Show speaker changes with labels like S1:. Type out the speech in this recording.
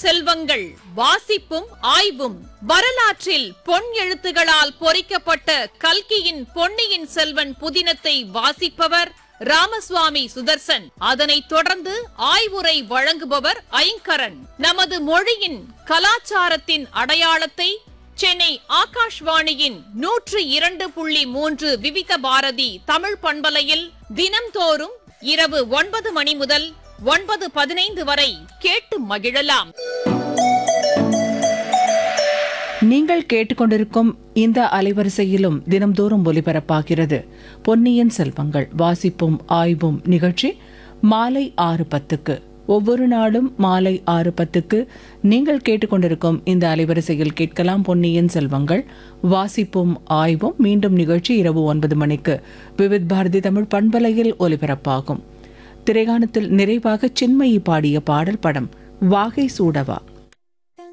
S1: செல்வங்கள் வாசிப்பும் ஆய்வும் வரலாற்றில் பொன் எழுத்துகளால் பொறிக்கப்பட்ட கல்கியின் பொன்னியின் செல்வன் புதினத்தை வாசிப்பவர் ராமசுவாமி சுதர்சன் அதனைத் தொடர்ந்து ஆய்வுரை வழங்குபவர் ஐங்கரன் நமது மொழியின் கலாச்சாரத்தின் அடையாளத்தை சென்னை ஆகாஷ்வாணியின் நூற்று இரண்டு புள்ளி மூன்று விவித பாரதி தமிழ் பண்பலையில் தினம்தோறும் இரவு ஒன்பது மணி முதல் ஒன்பது பதினைந்து வரை கேட்டு மகிழலாம்
S2: நீங்கள் கேட்டுக்கொண்டிருக்கும் இந்த அலைவரிசையிலும் தினம்தோறும் ஒலிபரப்பாகிறது பொன்னியின் செல்வங்கள் வாசிப்பும் ஆய்வும் நிகழ்ச்சி மாலை ஆறு பத்துக்கு ஒவ்வொரு நாளும் மாலை ஆறு பத்துக்கு நீங்கள் கேட்டுக்கொண்டிருக்கும் இந்த அலைவரிசையில் கேட்கலாம் பொன்னியின் செல்வங்கள் வாசிப்பும் ஆய்வும் மீண்டும் நிகழ்ச்சி இரவு ஒன்பது மணிக்கு விவித் பாரதி தமிழ் பண்பலையில் ஒலிபரப்பாகும் திரைகாணத்தில் நிறைவாக சின்மயி பாடிய பாடல் படம் வாகை சூடவா